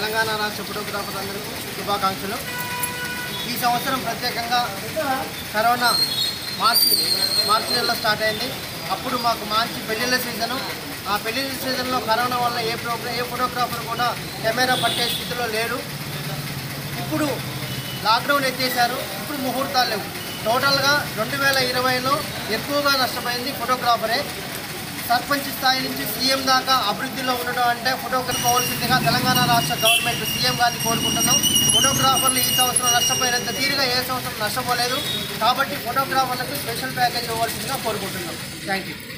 తెలంగాణ రాష్ట్ర ఫోటోగ్రాఫర్లందరికీ శుభాకాంక్షలు ఈ సంవత్సరం ప్రత్యేకంగా కరోనా మార్చి మార్చి నెలలో స్టార్ట్ అయింది అప్పుడు మాకు మంచి పెళ్ళిళ్ళ సీజను ఆ పెళ్ళిళ్ళ సీజన్లో కరోనా వల్ల ఏ ప్రోగ్రా ఏ ఫోటోగ్రాఫర్ కూడా కెమెరా పట్టే స్థితిలో లేడు ఇప్పుడు లాక్డౌన్ ఎత్తేసారు ఇప్పుడు ముహూర్తాలు లేవు టోటల్గా రెండు వేల ఇరవైలో ఎక్కువగా నష్టపోయింది ఫోటోగ్రాఫరే సర్పంచ్ స్థాయి నుంచి సీఎం దాకా అభివృద్ధిలో ఉండడం అంటే ఫోటోగ్రఫీ కావాల్సిందిగా తెలంగాణ రాష్ట్ర గవర్నమెంట్ సీఎం గారిని కోరుకుంటున్నాం ఫోటోగ్రాఫర్లు ఈ సంవత్సరం నష్టపోయినంత తీరుగా ఏ సంవత్సరం నష్టపోలేదు కాబట్టి ఫోటోగ్రాఫర్లకు స్పెషల్ ప్యాకేజ్ ఇవ్వాల్సిందిగా కోరుకుంటున్నాం థ్యాంక్ యూ